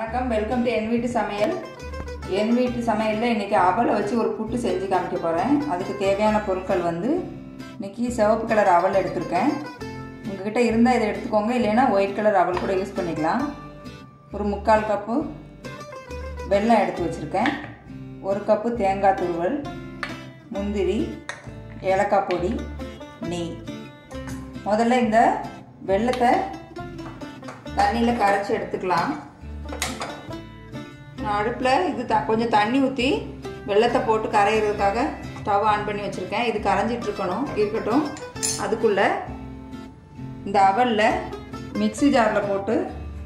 வணக்கம் welcome to என் வீட்டு சமையல் என் வீட்டு சமையலில் இன்றைக்கி அவலை வச்சு ஒரு புட்டு செஞ்சு காமிக்க போகிறேன் அதுக்கு தேவையான பொருட்கள் வந்து இன்றைக்கி சிவப்பு கலர் அவல் எடுத்திருக்கேன் உங்ககிட்ட இருந்தால் இதை எடுத்துக்கோங்க இல்லைன்னா ஒயிட் கலர் அவல் கூட யூஸ் பண்ணிக்கலாம் ஒரு முக்கால் கப்பு வெல்லம் எடுத்து வச்சுருக்கேன் ஒரு கப்பு தேங்காய் துருவல் முந்திரி ஏலக்காய் பொடி நெய் முதல்ல இந்த வெள்ளத்தை தண்ணியில் கரைச்சி எடுத்துக்கலாம் நான் அடுப்பில் இது த கொஞ்சம் தண்ணி ஊற்றி வெள்ளத்தை போட்டு கரையிறதுக்காக ஸ்டவ் ஆன் பண்ணி வச்சுருக்கேன் இது கரைஞ்சிட்டு இருக்கணும் இருக்கட்டும் அதுக்குள்ளே இந்த அவலில் மிக்சி ஜாரில் போட்டு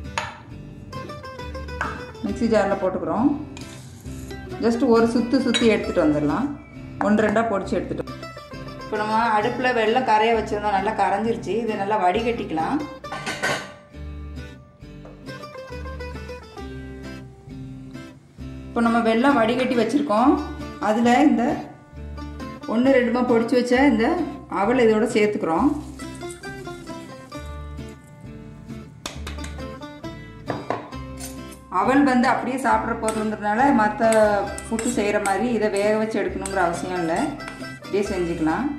மிக்சி ஜாரில் போட்டுக்கிறோம் ஜஸ்ட் ஒரு சுற்று சுற்றி எடுத்துகிட்டு வந்துடலாம் ஒன்று ரெண்டாக பொடிச்சு எடுத்துகிட்டு இப்போ நம்ம அடுப்பில் வெள்ளம் கரைய வச்சுருந்தோம் நல்லா கரைஞ்சிருச்சு இதை நல்லா வடிகட்டிக்கலாம் இப்போ நம்ம வெள்ளம் வடிகட்டி வச்சுருக்கோம் அதில் இந்த ஒன்று ரெண்டுமா பொடிச்சு வச்ச இந்த அவல் இதோட சேர்த்துக்கிறோம் அவல் வந்து அப்படியே சாப்பிட்ற பொருளுங்கிறதுனால மற்ற புட்டு செய்கிற மாதிரி இதை வேக வச்சு எடுக்கணுங்கிற அவசியம் இல்லை இப்படியே செஞ்சுக்கலாம்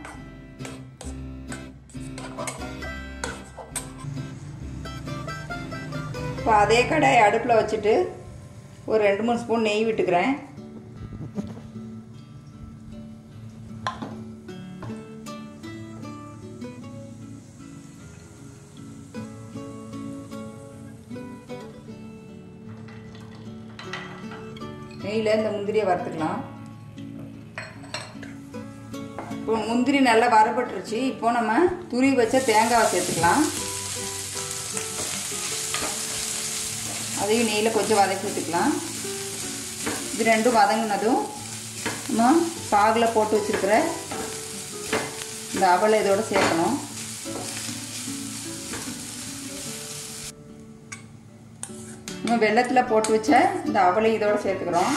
இப்போ அதே கடாயை அடுப்பில் வச்சுட்டு ஒரு ரெண்டு மூணு ஸ்பூன் நெய் விட்டுக்கிறேன் நெய்யில் இந்த முந்திரியை வறுத்துக்கலாம் இப்போ முந்திரி நல்லா வரப்பட்டுருச்சு இப்போ நம்ம துரி வச்ச தேங்காவை சேர்த்துக்கலாம் அதையும் நெய்யில் கொஞ்சம் வதக்கி விட்டுக்கலாம் இது ரெண்டும் வதங்கினதும் நம்ம பாகில் போட்டு வச்சுருக்கிற இந்த அவலை இதோட சேர்க்கணும் நம்ம வெள்ளத்தில் போட்டு வச்ச இந்த அவலை இதோட சேர்த்துக்கிறோம்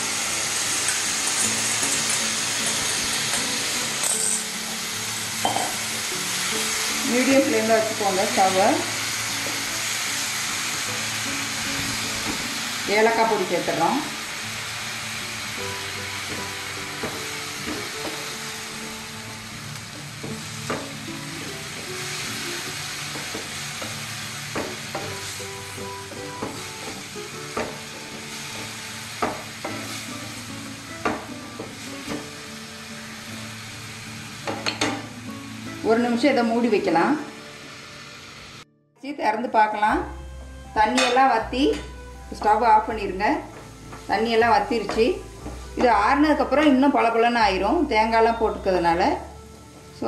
மீடியம் ஃப்ளேமில் வச்சுக்கோங்க ஸ்டவ்வை ஏலக்காய் பொடி சேர்த்துடுறோம் ஒரு நிமிஷம் இதை மூடி வைக்கலாம் திறந்து பார்க்கலாம் தண்ணியெல்லாம் வற்றி ஸ்டவ் ஆஃப் பண்ணிடுங்க தண்ணியெல்லாம் வத்திருச்சு இது ஆறுனதுக்கப்புறம் இன்னும் பளபளன்னு ஆயிரும் தேங்காய்லாம் போட்டுக்கிறதுனால ஸோ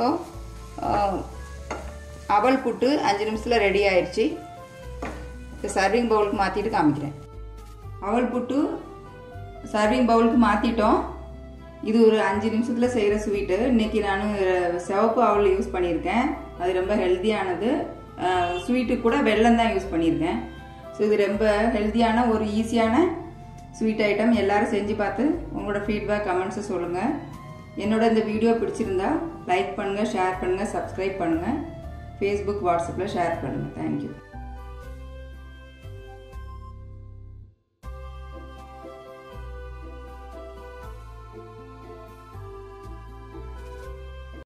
அவல் புட்டு அஞ்சு நிமிஷத்தில் ரெடி ஆயிடுச்சு இப்போ சர்விங் பவுலுக்கு மாற்றிட்டு காமிக்கிறேன் அவல் புட்டு சர்விங் பவுலுக்கு மாற்றிட்டோம் இது ஒரு அஞ்சு நிமிஷத்தில் செய்கிற ஸ்வீட்டு இன்றைக்கி நான் சிவப்பு அவல் யூஸ் பண்ணியிருக்கேன் அது ரொம்ப ஹெல்த்தியானது ஸ்வீட்டு கூட வெல்லம் தான் யூஸ் பண்ணியிருக்கேன் ஸோ இது ரொம்ப ஹெல்த்தியான ஒரு ஈஸியான ஸ்வீட் ஐட்டம் எல்லோரும் செஞ்சு பார்த்து உங்களோட ஃபீட்பேக் கமெண்ட்ஸை சொல்லுங்கள் என்னோட இந்த வீடியோ பிடிச்சிருந்தா லைக் பண்ணுங்கள் ஷேர் பண்ணுங்கள் சப்ஸ்கிரைப் பண்ணுங்கள் ஃபேஸ்புக் வாட்ஸ்அப்பில் ஷேர் பண்ணுங்கள் தேங்க்யூ